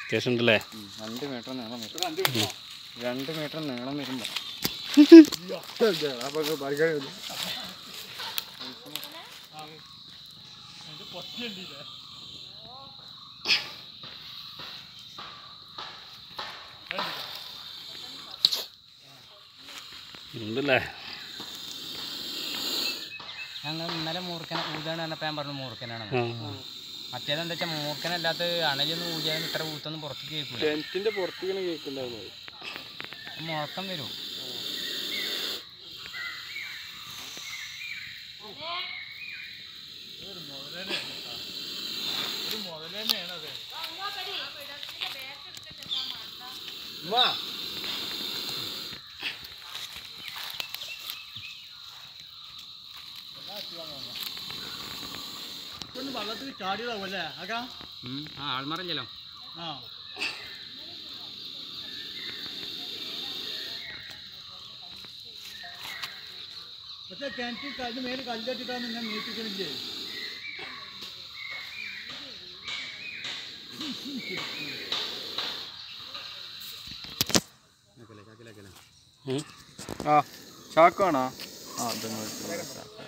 അത്യാവശ്യം ഉണ്ടല്ലേ രണ്ട് മീറ്റർ നീളം വരും രണ്ട് മീറ്റർ നീളം വരുമ്പോൾ ഉണ്ടല്ലേ ഞങ്ങൾ ഇന്നലെ മൂർക്കന ഊതാണ് പറഞ്ഞപ്പോൾ ഞാൻ പറഞ്ഞു മൂർക്കനാണ് ആ മറ്റേതെന്താ വെച്ചാൽ മൂർക്കനല്ലാത്ത അണലൊന്നും ഊതിയാലും ഇത്ര ഊത്തൊന്നും പുറത്തേക്ക് കേൾക്കില്ല ടെൻറ്റിന്റെ പുറത്തേക്കാണ് കേൾക്കുന്നുണ്ടാവുന്നത് മുഴക്കം വരും വള്ളത്തിൽ ചാടിയതാവുമല്ലേ ആകാ ഉം. ആ ആൾമറഞ്ഞല്ലോ ആ പക്ഷെ കിണറ്റിൽ കഴിഞ്ഞ മേലെ കല്ലെട്ടിട്ടാണ് ഞാൻ നീട്ടിക്കണില്ലേ ഉം. ആ ചാക്കാണോ ആ അതൊന്നും